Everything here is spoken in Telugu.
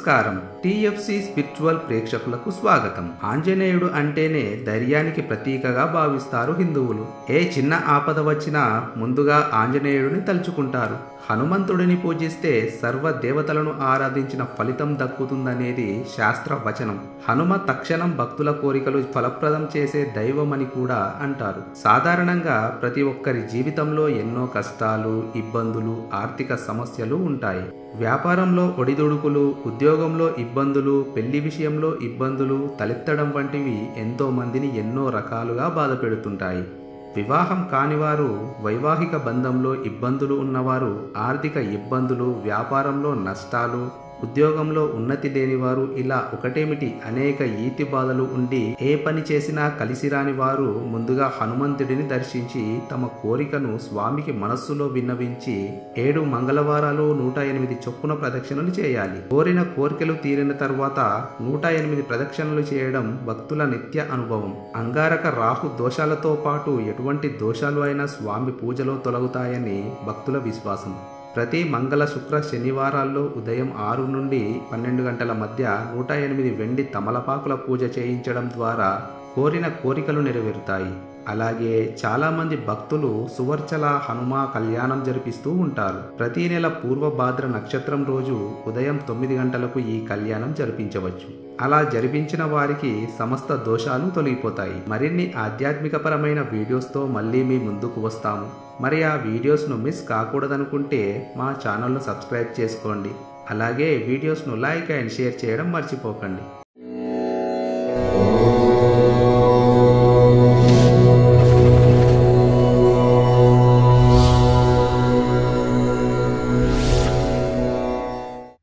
నమస్కారం టిఎఫ్సి స్పిరిచువల్ ప్రేక్షకులకు స్వాగతం ఆంజనేయుడు అంటేనే ధైర్యానికి ప్రతీకగా భావిస్తారు హిందువులు ఏ చిన్న ఆపద వచ్చినా ముందుగా ఆంజనేయుడిని తలుచుకుంటారు హనుమంతుడిని పూజిస్తే సర్వ దేవతలను ఆరాధించిన ఫలితం దక్కుతుందనేది శాస్త్ర వచనం హనుమ తక్షణం భక్తుల కోరికలు ఫలప్రదం చేసే దైవమని కూడా అంటారు సాధారణంగా ప్రతి ఒక్కరి జీవితంలో ఎన్నో కష్టాలు ఇబ్బందులు ఆర్థిక సమస్యలు ఉంటాయి వ్యాపారంలో ఒడిదుడుకులు ఉద్యోగంలో ఇబ్బందులు పెళ్లి విషయంలో ఇబ్బందులు తలెత్తడం వంటివి ఎంతో మందిని ఎన్నో రకాలుగా బాధపెడుతుంటాయి వివాహం కానివారు వైవాహిక బంధంలో ఇబ్బందులు ఉన్నవారు ఆర్థిక ఇబ్బందులు వ్యాపారంలో నష్టాలు ఉద్యోగంలో ఉన్నతి లేనివారు ఇలా ఒకటేమిటి అనేక ఈతి బాధలు ఉండి ఏ పని చేసినా కలిసి రాని వారు ముందుగా హనుమంతుడిని దర్శించి తమ కోరికను స్వామికి మనస్సులో విన్నవించి ఏడు మంగళవారాలు నూట ఎనిమిది చొప్పున ప్రదక్షిణలు చేయాలి కోరిన కోరికలు తీరిన తర్వాత నూట ఎనిమిది ప్రదక్షిణలు చేయడం భక్తుల నిత్య అనుభవం అంగారక రాహు దోషాలతో పాటు ఎటువంటి దోషాలు అయినా స్వామి పూజలో తొలగుతాయని భక్తుల విశ్వాసం ప్రతి మంగళ శుక్ర శనివారాల్లో ఉదయం ఆరు నుండి పన్నెండు గంటల మధ్య నూట ఎనిమిది వెండి తమలపాకుల పూజ చేయించడం ద్వారా కోరిన కోరికలు నెరవేరుతాయి అలాగే చాలామంది భక్తులు సువర్చల హనుమ కళ్యాణం జరిపిస్తూ ఉంటారు ప్రతి నెల పూర్వ భాద్ర నక్షత్రం రోజు ఉదయం తొమ్మిది గంటలకు ఈ కళ్యాణం జరిపించవచ్చు అలా జరిపించిన వారికి సమస్త దోషాలు తొలగిపోతాయి మరిన్ని ఆధ్యాత్మికపరమైన వీడియోస్తో మళ్ళీ మీ ముందుకు వస్తాము మరి ఆ వీడియోస్ను మిస్ కాకూడదనుకుంటే మా ఛానల్ను సబ్స్క్రైబ్ చేసుకోండి అలాగే వీడియోస్ను లైక్ అండ్ షేర్ చేయడం మర్చిపోకండి